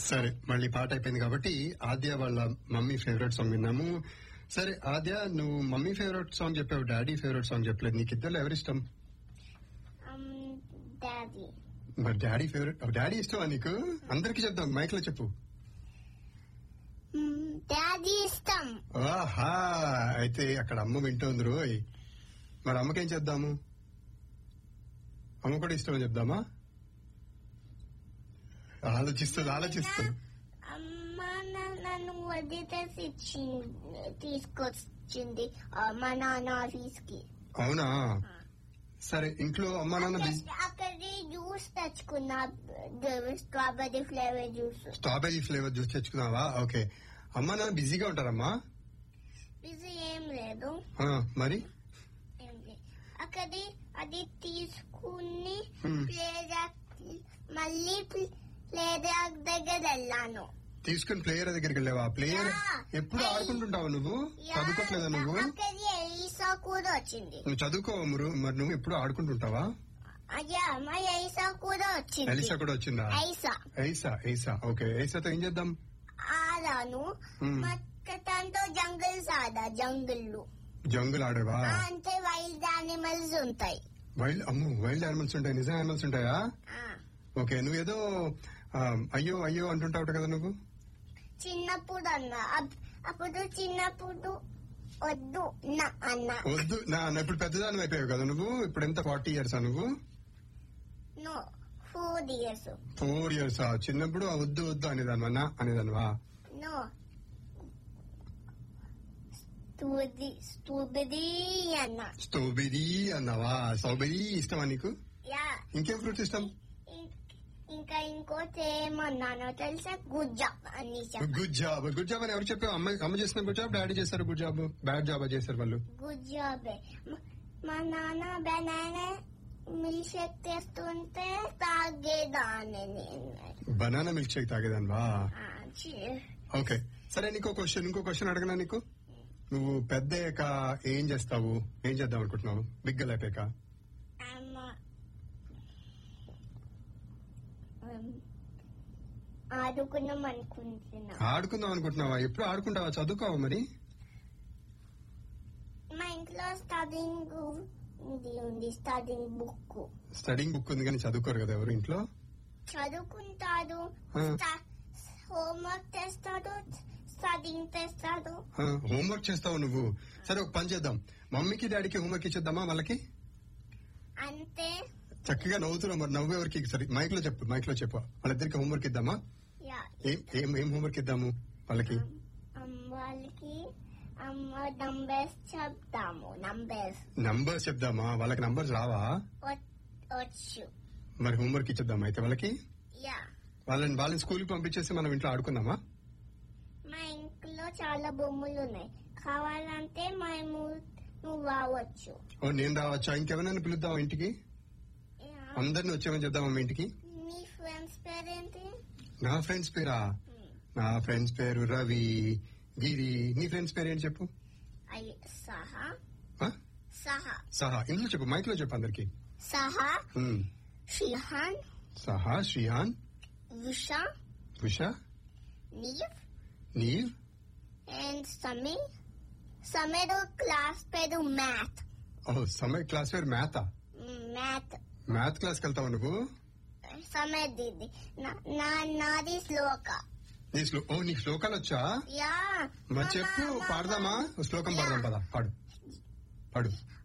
సరే మళ్ళీ పాట అయిపోయింది కాబట్టి ఆద్య వాళ్ళ మమ్మీ ఫేవరెట్ సాంగ్ విన్నాము సరే ఆద్య నువ్వు మమ్మీ ఫేవరెట్ సాంగ్ చెప్పావు డాడీ ఫేవరెట్ సాంగ్ చెప్పలేదు నీకు ఇద్దరు ఎవరిష్టం డాడీ మరి డాడీ ఫేవరెట్ డాడీ ఇష్టమా నీకు అందరికి చెప్దాం మైక్ లో చెప్పు డాడీ ఇష్టం ఆహా అయితే అక్కడ అమ్మ వింటోంది రోయ్ మరి అమ్మకేం చేద్దాము అమ్మ కూడా ఇష్టమని చెప్దామా ఆలోచిస్తుంది ఆలోచిస్తుంది అమ్మ నా- నన్ను వదిలేసి ఇచ్చింది తీసుకొచ్చింది ఆ, మా నాన్న ఆఫీస్ కి అవునా సరే ఇంట్లో అమ్మ నాన్న బిజీ అక్కడి జ్యూస్ తెచ్చుకున్నా strawberry flavour juice strawberry flavour juice తెచ్చుకున్నావా ఓకే అమ్మ నాన్న బిజీగా ఉంటారమ్మా ఇది ఏం లేదు ఆ, మరి ఏం లేదు. అక్కడి అది తీసుకుని Hmm. ప్లేయర్ మళ్ళీ ప్లేయర్ దగ్గర వెళ్ళాను తీసుకుని ప్లేయర్ దగ్గరికి వెళ్ళావా ప్లేయర్ Yeah. ఎప్పుడు Hey. ఆడుకుంటుంటావా నువ్వు చదువుకోవట్లేదా నువ్వు అక్కడి ఎయిసా కూడా వచ్చింది నువ్వు చదువుకోవు మరి మరి నువ్వు ఎప్పుడు ఆడుకుంటుంటావా అయ్యా మా ఎయిసా కూడా వచ్చింది ఎలిసా కూడా వచ్చిందా ఐసా ఐసా ఐసా ఓకే ఐసాతో ఏం చేద్దాం ఆడాను Hmm. మక్కతంతో జంగిల్స్ ఆడా జంగిల్ జంగుల్ ఆడేవా అంటే వైల్డ్ యానిమల్స్ ఉంటాయి వైల్డ్ అమ్ము వైల్డ్ యానిమల్స్ ఉంటాయి నిజం యానిమల్స్ ఉంటాయా ఆ, ఓకే నువ్వేదో ఆ, అయ్యో అయ్యో అంటుంటావు కదా నువ్వు చిన్నప్పుడు అన్న అప్- అప్పుడు చిన్నప్పుడు వద్దు నా అన్న వద్దు నా నా ఇప్పుడు పెద్దదాని అయిపోయావు కదా నువ్వు ఇప్పుడు ఎంత ఫార్టీ ఇయర్స్ నువ్వు no four years four years చిన్నప్పుడు ఆ వద్దు వద్దు అనేదానివా నా అనేదానివా నో స్టూబెరీ స్టూబెరీ అన్న స్ట్రాబెరీ అన్నావా స్ట్రాబెరీ ఇష్టమా నీకు యా ఇంకేం ఫ్రూట్స్ ఇష్టం ఇం- ఇంకా ఇంకోటి ఏమన్నానో తెలుసా గుడ్ జాబ్ అని చెప్ప గుడ్ జాబ్ గుడ్ జాబ్ అని ఎవరు చెప్పావు అమ్మ అమ్మ చేసిన గుడ్ జాబ్ డాడీ చేశారు గుడ్ జాబ్ బ్యాడ్ జాబ్ చేశారు వాళ్ళు గుడ్ జాబ్ మా నాన్న బనానా మిల్క్ షేక్ తెస్తుంటే తాగేదాన్ని నేను బనానా మిల్క్ షేక్ తాగేదానివా ఆ, చి- ఓకే సరే నీకో క్వశ్చన్ ఇంకో క్వశ్చన్ అడగనా నీకు నువ్వు పెద్ద అయ్యాక ఏం చేస్తావు ఏం చేద్దాం అనుకుంటున్నావు బిగ్గలు అయిపోయాక అమ్మ ఉమ్, ఆడుకున్నాం అనుకుంటున్నా ఆడుకుందాం అనుకుంటున్నావా ఎప్పుడు ఆడుకుంటావా చదువుకోవా మరి మా ఇంట్లో స్టడింగ్ ఇది ఉంది స్టడింగ్ బుక్ స్టడింగ్ బుక్ ఉంది కానీ చదువుకోరు కదా ఎవరు ఇంట్లో చదువుకుంటాడు ఆ. హోంవర్క్ తెస్తాడు స్టడింగ్ తెస్తాడు హోంవర్క్ చేస్తావు నువ్వు సరే ఒక పని చేద్దాం మమ్మీకి డాడీకి హోంవర్క్ ఇచ్చేద్దామా వాళ్ళకి అంతే చక్కగా నవ్వుతున్నావు మరి నవ్వు ఎవరికి సరే మైక్ లో చెప్పు మైక్ లో చెప్పు వాళ్ళిద్దరికి హోంవర్క్ ఇద్దామా యా ఏం ఏం ఏం హోంవర్క్ ఇద్దాము వాళ్ళకి అమ్మ వాళ్ళకి అమ్మ నంబర్స్ చెప్తాము నంబర్స్ నంబర్స్ చెప్దామా వాళ్ళకి నంబర్స్ రావా వచ్చు మరి హోంవర్క్ ఇచ్చేద్దామా అయితే వాళ్ళకి యా వాళ్ళని వాళ్ళని స్కూల్ కి పంపించేసి మనం ఇంట్లో ఆడుకుందామా మా ఇంట్లో చాలా బొమ్మలు ఉన్నాయి కావాలంటే మేము నువ్వు రావచ్చు ఓ నేను రావచ్చా ఇంకెవరైనా పిలుద్దామా ఇంటికి యా. అందరిని వచ్చామని చెప్దామా మీ ఇంటికి మీ ఫ్రెండ్స్ పేరేంటి నా ఫ్రెండ్స్ పేరా Hmm. నా ఫ్రెండ్స్ పేరు రవి గిరి నీ ఫ్రెండ్స్ పేరు ఏంటి చెప్పు అయ్యి సహా ఆ? సహా సహా ఇందులో చెప్పు మైక్ లో చెప్పు అందరికి సహా షిహాన్ సహా శ్రీహాన్ విషా ఉషా నీవ్ నీవ్ అండ్ సమీర్ సమీర్ క్లాస్ పేరు మ్యాథ్ ఓ సమయ క్లాస్ పేరు మ్యాథా మ్యాథ్ మ్యాథ్ క్లాస్ కి వెళ్తావా నువ్వు సమీర్ దీది నా- నా నాది శ్లోక నీ శ్లో ఓ నీకు శ్లోకాలు వచ్చా యా మరి చెప్పు మా- మా- పాడదామా ఓ శ్లోకం యా. పాడదాం పదా పాడు పాడు